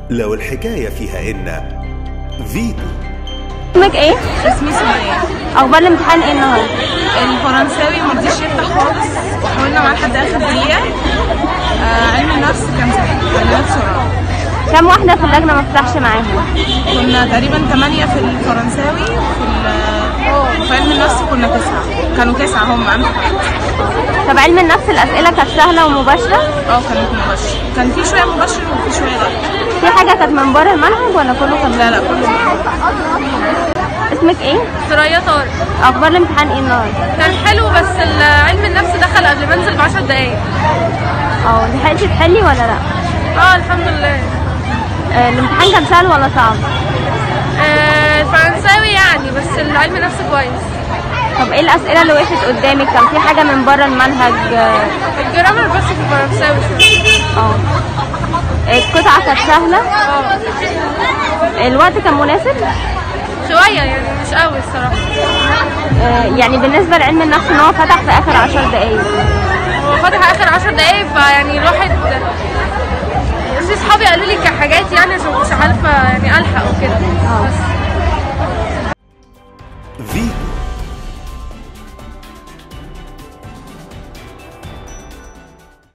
لو الحكاية فيها إن فيتو اسمك ايه؟ اسمي سمية اخبار الامتحان ايه النهارده؟ الفرنساوي مرضيش يفتح خالص وحاولنا معاه لحد اخر دقيقة آه علم النفس كان سهل حلناه بسرعة كام واحده في اللجنه ما فتحش معاهم؟ كنا تقريبا ثمانية في الفرنساوي في ال- في علم النفس كنا تسعة كانوا تسعة هم أنا طب علم النفس الاسئله كانت سهله ومباشره؟ اه كانت مباشر كان في شوية مباشر وفي شوية لا في حاجه كانت من بره المنهج ولا كله كان لا لا كله اسمك ايه؟ ثريا طارق اخبار الامتحان ايه النهارده؟ كان حلو بس علم النفس دخل قبل ما انزل ب 10 دقايق اه لحقتي تحلي ولا لا؟ اه الحمد لله آه الامتحان كان سهل ولا صعب؟ آه الفرنساوي يعني بس العلم النفس كويس طب ايه الاسئله اللي وقفت قدامك؟ كان في حاجه من بره المنهج اه الجرامر بس في الفرنساوي شويه آه. القطعه كانت سهله اه الوقت كان مناسب؟ شويه يعني مش قوي الصراحه آه يعني بالنسبه لعلم النفس ان هو فتح في اخر 10 دقايق هو فاتح اخر 10 دقايق فيعني الواحد في صحابي قالوا لي كحاجات يعني عشان مش عارفه يعني الحق وكده اه فيتو